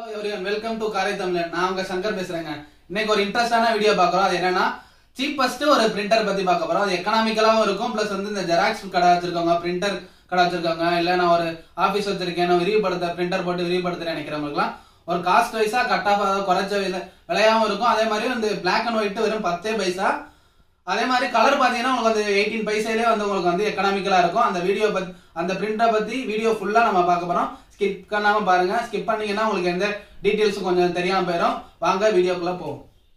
hello everyone welcome to காரை தமிழன் நான் உங்க சங்கர் பேசுறேங்க இன்னைக்கு ஒரு இன்ட்ரெஸ்டான வீடியோ பார்க்குறோம் அது என்னன்னா சீப்பஸ்ட் ஒரு பிரிண்டர் பத்தி பார்க்க போறோம் அது எக்கனாமிக்கலாவும் இருக்கும் ப்ளஸ் வந்து இந்த ஜெராக்ஸ் கடை வச்சிருக்கவங்க பிரிண்டர் கடை வச்சிருக்காங்க இல்ல நான் ஒரு ஆபீஸ் வச்சிருக்கேன் நான் விரிவுபடுத்த பிரிண்டர் போட்டு விரிவுபடுத்துறேன் நினைக்கிறவங்களுக்குலாம் ஒரு காஸ்ட் வைஸா கட் ஆஃப் குறைச்ச விலை விலையாவும் இருக்கும் அதே மாதிரி வந்து பிளாக் அண்ட் ஒயிட் வெறும் பத்தே பைசா அதே மாதிரி கலர் பாத்தீங்கன்னா உங்களுக்கு வந்து எயிட்டீன் பைசையிலே வந்து உங்களுக்கு வந்து எக்கனாமிக்கலா இருக்கும் அந்த வீடியோ பத்தி அந்த பிரிண்டரை பத்தி வீடியோ ஃபுல்லா நம்ம பார்க்க போறோம் ஸ்கிப் பண்ணாம பாருங்க ஸ்கிப் பண்ணீங்கன்னா உங்களுக்கு எந்த டீடைல்ஸ் கொஞ்சம் தெரியாம போயிடும் வாங்க வீடியோக்குள்ள போவோம்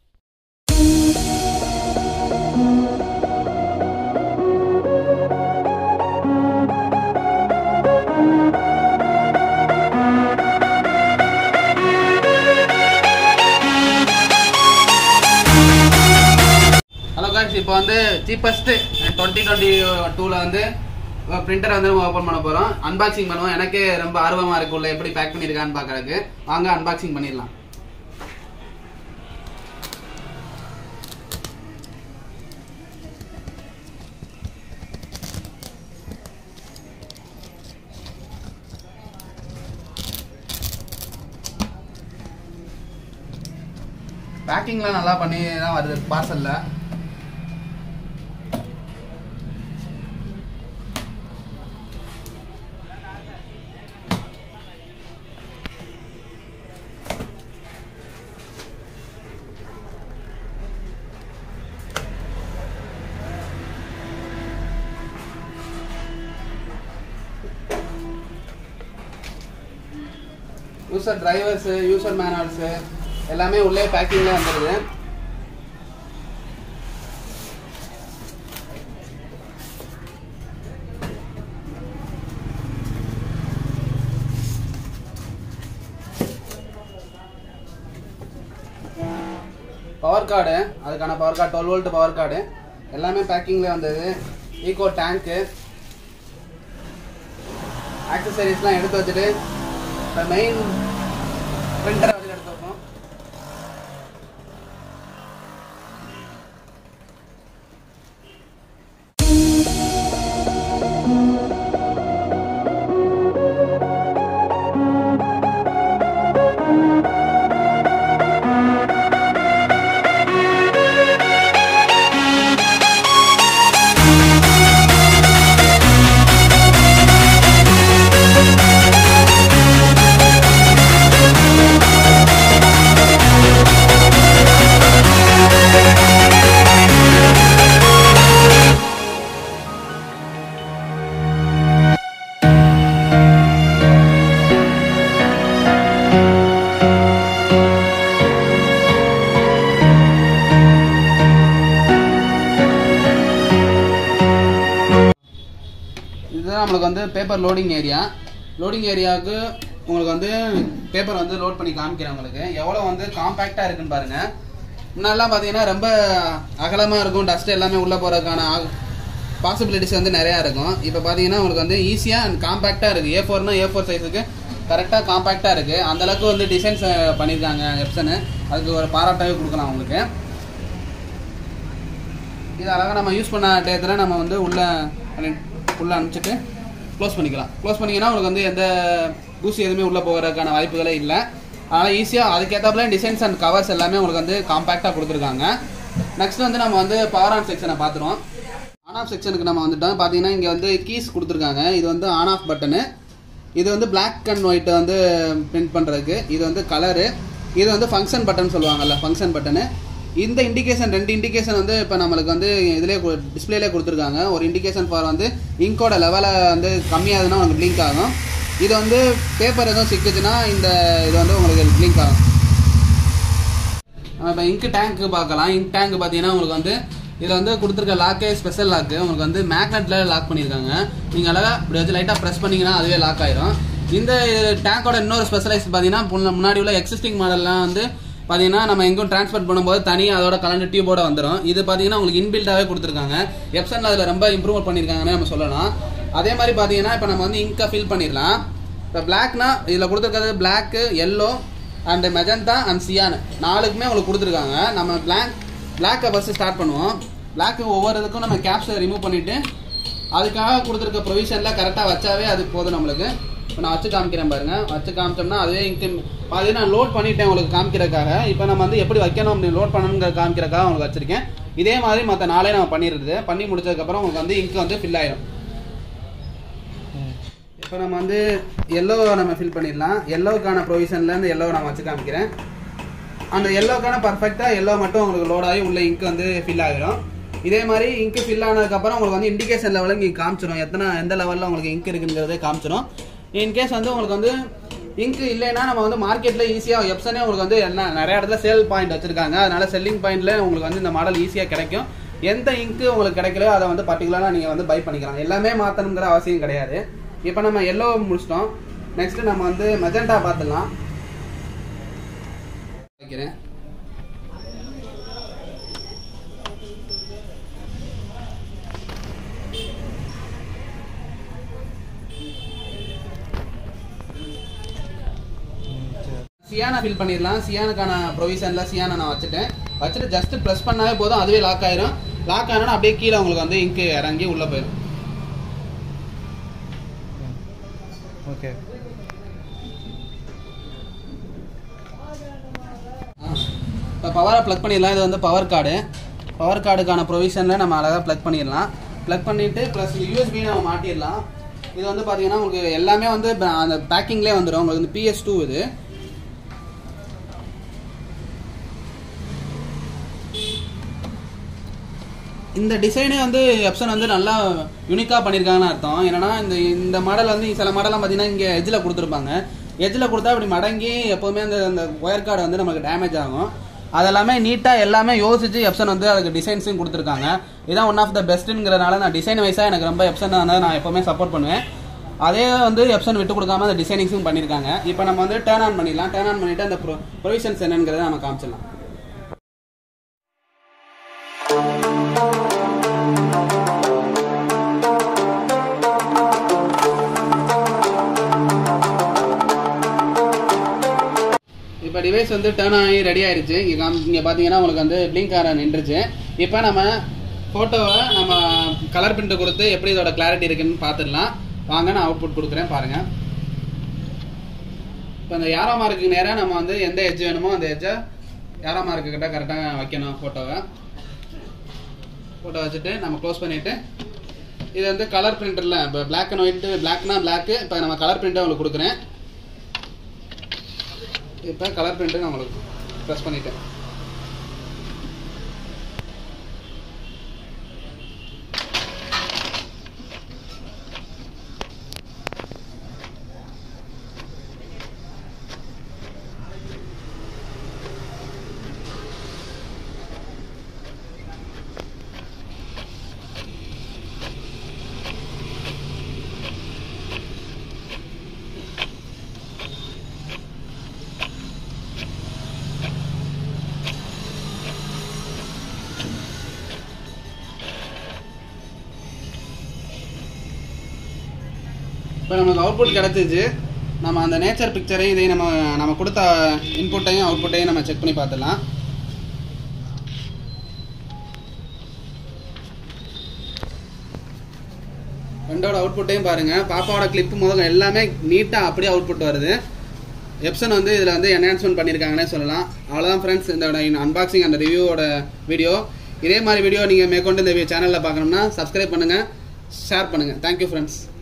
ஹலோ காய்ஸ் இப்போ வந்து சீப்பஸ்ட் டுவெண்ட்டி டுவெண்ட்டி டூவில் வந்து பிரிண்டர் வந்து ஓப்பன் பண்ண போகிறோம் அன்பாக்சிங் பண்ணுவோம் எனக்கே ரொம்ப ஆர்வமாக இருக்கு உள்ள எப்படி பேக் பண்ணியிருக்கான்னு பார்க்கறதுக்கு வாங்க அன்பாக்சிங் பண்ணிடலாம் பேக்கிங்லாம் நல்லா பண்ணி தான் வருது பார்சல்ல யூசர் டிரைவர்ஸ் யூசர் மேனுவல்ஸ் எல்லாமே உள்ளே பேக்கிங்ல வந்துடுது பவர் கார்டு அதுக்கான power cord twelve volt power cord எல்லாமே பேக்கிங்ல வந்தது ஈகோ டேங்க்கு ஆக்சசரிஸ்லாம் எடுத்து வச்சுட்டு இப்போ மெயின் பிரிண்டரை வந்து எடுத்து வைப்போம் இதுதான் நம்மளுக்கு வந்து பேப்பர் லோடிங் ஏரியா லோடிங் ஏரியாவுக்கு உங்களுக்கு வந்து பேப்பர் வந்து லோட் பண்ணி காமிக்கிறேன் உங்களுக்கு எவ்வளோ வந்து காம்பேக்டாக இருக்குன்னு பாருங்க முன்னாடிலாம் பார்த்தீங்கன்னா ரொம்ப அகலமாக இருக்கும் டஸ்ட் எல்லாமே உள்ளே போகிறதுக்கான பாசிபிலிட்டிஸ் வந்து நிறையா இருக்கும் இப்போ பார்த்தீங்கன்னா உங்களுக்கு வந்து ஈஸியாக அண்ட் காம்பேக்டாக இருக்குது ஏ ஃபோர்னா ஏ ஃபோர் சைஸுக்கு கரெக்டாக காம்பேக்டாக இருக்குது அந்தளவுக்கு வந்து டிசைன்ஸ் பண்ணியிருக்காங்க எப்சனு அதுக்கு ஒரு பாராட்டாவே கொடுக்கலாம் உங்களுக்கு இது அழகாக நம்ம யூஸ் பண்ண டயத்தில் நம்ம வந்து உள்ள உள்ள அனுப்பிச்சிட்டு க்ளோஸ் பண்ணிக்கலாம் க்ளோஸ் பண்ணிங்கன்னா உங்களுக்கு வந்து எந்த தூசி எதுவுமே உள்ளே போகிறதுக்கான வாய்ப்புகளே இல்லை அதனால் ஈஸியாக அதுக்கேற்றாப்புல டிசைன்ஸ் அண்ட் கவர்ஸ் எல்லாமே உங்களுக்கு வந்து காம்பேக்டாக கொடுத்துருக்காங்க நெக்ஸ்ட் வந்து நம்ம வந்து பவர் ஆன் செக்ஷனை பார்த்துருவோம் ஆன் ஆஃப் செக்ஷனுக்கு நம்ம வந்துட்டோம் பார்த்தீங்கன்னா இங்கே வந்து கீஸ் கொடுத்துருக்காங்க இது வந்து ஆன் ஆஃப் பட்டனு இது வந்து பிளாக் அண்ட் ஒயிட் வந்து பிரிண்ட் பண்ணுறதுக்கு இது வந்து கலரு இது வந்து ஃபங்க்ஷன் பட்டன் சொல்லுவாங்கல்ல ஃபங்க்ஷன் பட்டனு இந்த இண்டிகேஷன் ரெண்டு இண்டிகேஷன் வந்து இப்போ நம்மளுக்கு வந்து இதிலே டிஸ்பிளேலே கொடுத்துருக்காங்க ஒரு இண்டிகேஷன் ஃபார் வந்து இங்கோட லெவலை வந்து கம்மியாகுதுன்னா உங்களுக்கு ப்ளிங்க் ஆகும் இது வந்து பேப்பர் எதுவும் சிக்குச்சுன்னா இந்த இது வந்து உங்களுக்கு ப்ளிங்க் ஆகும் இப்போ இங்க் டேங்க் பார்க்கலாம் இங்க் டேங்க் பார்த்தீங்கன்னா உங்களுக்கு வந்து இதில் வந்து கொடுத்துருக்க லாக்கே ஸ்பெஷல் லாக்கு உங்களுக்கு வந்து மேக்னெட்டில் லாக் பண்ணியிருக்காங்க நீங்கள் அழகாக இப்படி வச்சு லைட்டாக ப்ரெஸ் பண்ணிங்கன்னா அதுவே லாக் ஆயிரும் இந்த டேங்கோட இன்னொரு ஸ்பெஷலைஸ் பார்த்தீங்கன்னா முன்ன- முன்னாடி உள்ள எக்ஸிஸ்டிங் மாடல்லாம் வந்து பார்த்தீங்கன்னா நம்ம எங்கும் டிரான்ஸ்போர்ட் பண்ணும்போது தனியாக அதோட கலந்து டியூபோட வந்துடும் இது பார்த்தீங்கன்னா உங்களுக்கு இன்பில்டாகவே கொடுத்துருக்காங்க எப்சன் அதில் ரொம்ப இம்ப்ரூவ் பண்ணியிருக்காங்கன்னு நம்ம சொல்லலாம் அதே மாதிரி பார்த்தீங்கன்னா இப்போ நம்ம வந்து இங்கை ஃபில் பண்ணிடலாம் இப்போ பிளாக்னா இதில் கொடுத்துருக்கிறது black yellow and magenta and cyan நாலுக்குமே உங்களுக்கு கொடுத்துருக்காங்க நம்ம பிளாக் பிளாக்கை ஃபஸ்ட்டு ஸ்டார்ட் பண்ணுவோம் பிளாக்கு ஒவ்வொரு இதுக்கும் நம்ம கேப்ஸை ரிமூவ் பண்ணிவிட்டு அதுக்காக கொடுத்துருக்க ப்ரொவிஷனில் கரெக்டாக வச்சாவே அது போதும் நம்மளுக்கு இப்போ நான் வச்சு காமிக்கிறேன் பாருங்க வச்சு காமிச்சோம்னா அதுவே இங்கு பாதி நான் லோட் பண்ணிட்டேன் உங்களுக்கு காமிக்கிறதுக்காக இப்போ நம்ம வந்து எப்படி வைக்கணும் அப்படின்னு லோட் பண்ணணுங்கிற காமிக்கிறதுக்காக உங்களுக்கு வச்சிருக்கேன் இதே மாதிரி மற்ற நாளே நம்ம பண்ணிடுறது பண்ணி முடிச்சதுக்கப்புறம் உங்களுக்கு வந்து இங்க் வந்து ஃபில் ஆயிடும் இப்போ நம்ம வந்து எல்லோ நம்ம ஃபில் பண்ணிடலாம் எல்லோவுக்கான ப்ரொவிஷனில் இந்த எல்லோ நான் வச்சு காமிக்கிறேன் அந்த எல்லோக்கான பர்ஃபெக்டாக எல்லோ மட்டும் உங்களுக்கு லோட் ஆகி உள்ள இங்க் வந்து ஃபில் ஆகிடும் இதே மாதிரி இங்க் ஃபில் ஆனதுக்கப்புறம் உங்களுக்கு வந்து இண்டிகேஷன் லெவலில் இங்கே காமிச்சிடும் எத்தனை எந்த லெவலில் உங்களுக்கு இங்க் இருக்குங்கிறதே காமிச்சிடும் இன்கேஸ் வந்து உங்களுக்கு வந்து இங்க் இல்லைன்னா நம்ம வந்து மார்க்கெட்டில் ஈஸியாக எப்சனே உங்களுக்கு வந்து என்ன நிறைய இடத்துல சேல் பாயிண்ட் வச்சிருக்காங்க அதனால செல்லிங் பாயிண்ட்ல உங்களுக்கு வந்து இந்த மாடல் ஈஸியாக கிடைக்கும் எந்த இங்க்கு உங்களுக்கு கிடைக்கலையோ அதை வந்து பர்டிகுலராக நீங்கள் வந்து பை பண்ணிக்கலாம் எல்லாமே மாற்றணுங்கிற அவசியம் கிடையாது இப்போ நம்ம எல்லோ முடிச்சிட்டோம் நெக்ஸ்ட் நம்ம வந்து மெஜெண்டா பார்த்துடலாம் வைக்கிறேன் சியானா ஃபில் பண்ணிடலாம் சியானுக்கான ப்ரொவிஷன்ல சியானா நான் வச்சுட்டேன் வச்சுட்டு ஜஸ்ட் ப்ரெஸ் பண்ணாவே போதும் அதுவே லாக் ஆயிரும் லாக் ஆனா அப்படியே கீழே உங்களுக்கு வந்து இங்கு இறங்கி உள்ள போயிடும் ஓகே இப்போ பவரை ப்ளக் பண்ணிடலாம் இது வந்து பவர் கார்டு பவர் கார்டுக்கான ப்ரொவிஷனில் நம்ம அழகாக ப்ளக் பண்ணிடலாம் ப்ளக் பண்ணிவிட்டு ப்ளஸ் யூஎஸ்பி நம்ம மாட்டிடலாம் இது வந்து பார்த்தீங்கன்னா உங்களுக்கு எல்லாமே வந்து ப- அந்த பேக்கிங்லேயே வந்துடும் உங்களுக்கு வந்து பிஎஸ் டூ இது இந்த டிசைனே வந்து எப்சன் வந்து நல்லா யூனிக்காக பண்ணியிருக்காங்கன்னு அர்த்தம் என்னன்னா இந்த இந்த மாடல் வந்து சில மாடல்லாம் பார்த்தீங்கன்னா இங்கே எஜ்ஜில் கொடுத்துருப்பாங்க எஜ்ஜில் கொடுத்தா இப்படி மடங்கி எப்போவுமே அந்த அந்த ஒயர் கார்டு வந்து நமக்கு டேமேஜ் ஆகும் அதெல்லாமே நீட்டாக எல்லாமே யோசிச்சு எப்சன் வந்து அதுக்கு டிசைன்ஸும் கொடுத்துருக்காங்க இதான் ஒன் ஆஃப் த பெஸ்ட்டுங்கிறனால நான் டிசைன் வைஸாக எனக்கு ரொம்ப எப்சன் வந்து நான் எப்போவுமே சப்போர்ட் பண்ணுவேன் அதே வந்து எப்சன் விட்டு கொடுக்காம அந்த டிசைனிங்ஸும் பண்ணியிருக்காங்க இப்போ நம்ம வந்து டேர்ன் ஆன் பண்ணிடலாம் டேர்ன் ஆன் பண்ணிட்டு அந்த ப்ரொவிஷன்ஸ் என்னங்கிறத நம்ம காமிச்சிடலாம் இப்போ டிவைஸ் வந்து டேர்ன் ஆகி ரெடி ஆயிருச்சு இங்கே காமி இங்கே பார்த்தீங்கன்னா உங்களுக்கு வந்து பிளிங்க் ஆர நின்றுச்சு இப்போ நம்ம ஃபோட்டோவை நம்ம கலர் பிரிண்ட் கொடுத்து எப்படி இதோட கிளாரிட்டி இருக்குன்னு பார்த்துடலாம் வாங்க நான் அவுட்புட் கொடுக்குறேன் பாருங்க இப்போ இந்த யாரோ மார்க்கு நேராக நம்ம வந்து எந்த எட்ஜ் வேணுமோ அந்த எட்ஜை யாரோ மார்க்கு கிட்ட கரெக்டாக வைக்கணும் ஃபோட்டோவை ஃபோட்டோ வச்சுட்டு நம்ம க்ளோஸ் பண்ணிவிட்டு இது வந்து கலர் பிரிண்டரில் இப்போ பிளாக் அண்ட் ஒயிட்டு பிளாக்னா பிளாக்கு இப்போ நம்ம கலர் பிரிண்ட்டை உங்களுக்கு கொடுக்குறேன் இப்போ கலர் பிரிண்ட்டு நான் உங்களுக்கு ப்ரெஸ் பண்ணிட்டேன் இப்போ நமக்கு அவுட்புட் கிடச்சிச்சு நம்ம அந்த நேச்சர் பிக்சரையும் இதையும் நம்ம நம்ம கொடுத்த இன்புட்டையும் அவுட்புட்டையும் நம்ம செக் பண்ணி பார்த்துடலாம் ரெண்டோட அவுட்புட்டையும் பாருங்க பாப்பாவோட கிளிப் முதல்ல எல்லாமே நீட்டாக அப்படியே அவுட்புட் வருது எப்சன் வந்து இதில் வந்து என்ஹான்ஸ்மெண்ட் பண்ணியிருக்காங்கன்னே சொல்லலாம் அவ்வளோதான் ஃப்ரெண்ட்ஸ் இந்த அன்பாக்சிங் அந்த ரிவ்யூவோட வீடியோ இதே மாதிரி வீடியோ நீங்கள் மேற்கொண்டு இந்த சேனலில் பார்க்கணும்னா சப்ஸ்கிரைப் பண்ணுங்கள் ஷேர் பண்ணுங்கள் தேங்க்யூ ஃப்ரெண்ட்ஸ்